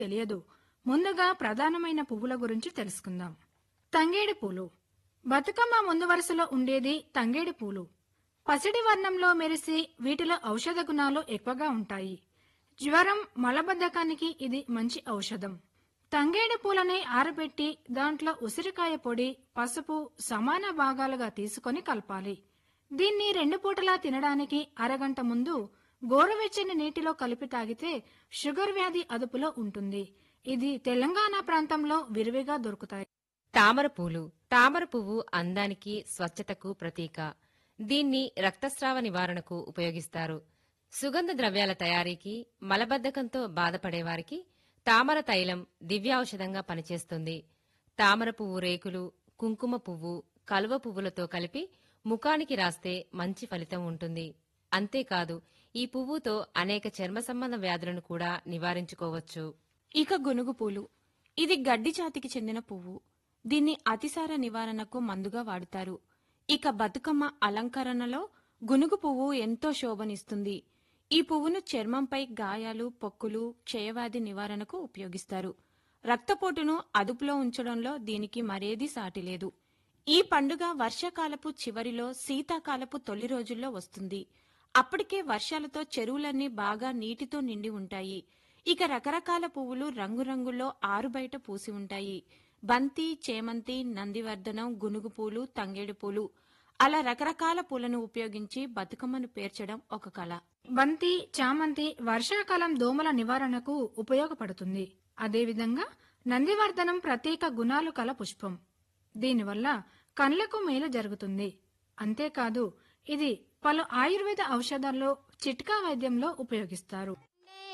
తెలియదు ముందుగా ప్రధానమైన పువ్వుల గురించి తెలుసుకుందాం తంగేడి పూలు బతుకమ్మ ముందు వరుసలో ఉండేది తంగేడి పూలు పసిడి వర్ణంలో మెరిసి వీటిలో ఔషధ గుణాలు ఎక్కువగా ఉంటాయి జ్వరం మలబద్ధకానికి ఇది మంచి ఔషధం తంగేడు పూలని ఆరబెట్టి దాంట్లో ఉసిరికాయ పొడి పసుపు సమాన భాగాలుగా తీసుకొని కలపాలి దీన్ని రెండు పూటలా తినడానికి అరగంట ముందు గోరువెచ్చని నీటిలో కలిపి తాగితే షుగర్ వ్యాధి అదుపులో ఉంటుంది ఇది తెలంగాణ ప్రాంతంలో విరివిగా దొరుకుతాయి తామర పూలు తామర పువ్వు అందానికి స్వచ్ఛతకు ప్రతీక దీన్ని రక్తస్రావ నివారణకు ఉపయోగిస్తారు సుగంధ ద్రవ్యాల తయారీకి మలబద్ధకంతో బాధపడేవారికి తామర తైలం దివ్యౌషధంగా పనిచేస్తుంది తామర పువ్వు రేకులు కుంకుమ పువ్వు కలువ పువ్వులతో కలిపి ముఖానికి రాస్తే మంచి ఫలితం ఉంటుంది అంతేకాదు ఈ పువ్వుతో అనేక చర్మ సంబంధ వ్యాధులను కూడా నివారించుకోవచ్చు ఇక గునుగు పూలు ఇది గడ్డి జాతికి చెందిన పువ్వు దీన్ని అతిసార నివారణకు మందుగా వాడుతారు ఇక బతుకమ్మ అలంకరణలో గునుగు పువ్వు ఎంతో శోభనిస్తుంది ఈ పువ్వును చర్మంపై గాయాలు పొక్కులు క్షయవ్యాధి నివారణకు ఉపయోగిస్తారు రక్తపోటును అదుపులో ఉంచడంలో దీనికి మరేది సాటిలేదు ఈ పండుగ వర్షాకాలపు చివరిలో శీతాకాలపు తొలి రోజుల్లో వస్తుంది అప్పటికే వర్షాలతో చెరువులన్నీ బాగా నీటితో నిండి ఉంటాయి ఇక రకరకాల పువ్వులు రంగురంగుల్లో ఆరుబయట పూసి ఉంటాయి బంతి చేమంతి నందివర్ధనం గునుగు పూలు తంగేడు పూలు అలా రకరకాల పూలను ఉపయోగించి బతుకమ్మను పేర్చడం ఒక కళ బంతి చామంతి వర్షాకాలం దోమల నివారణకు ఉపయోగపడుతుంది అదేవిధంగా నందివర్ధనం ప్రత్యేక గుణాలు కల పుష్పం దీనివల్ల కళ్ళకు మేలు జరుగుతుంది అంతేకాదు ఇది పలు ఆయుర్వేద ఔషధాల్లో చిట్కా వైద్యంలో ఉపయోగిస్తారు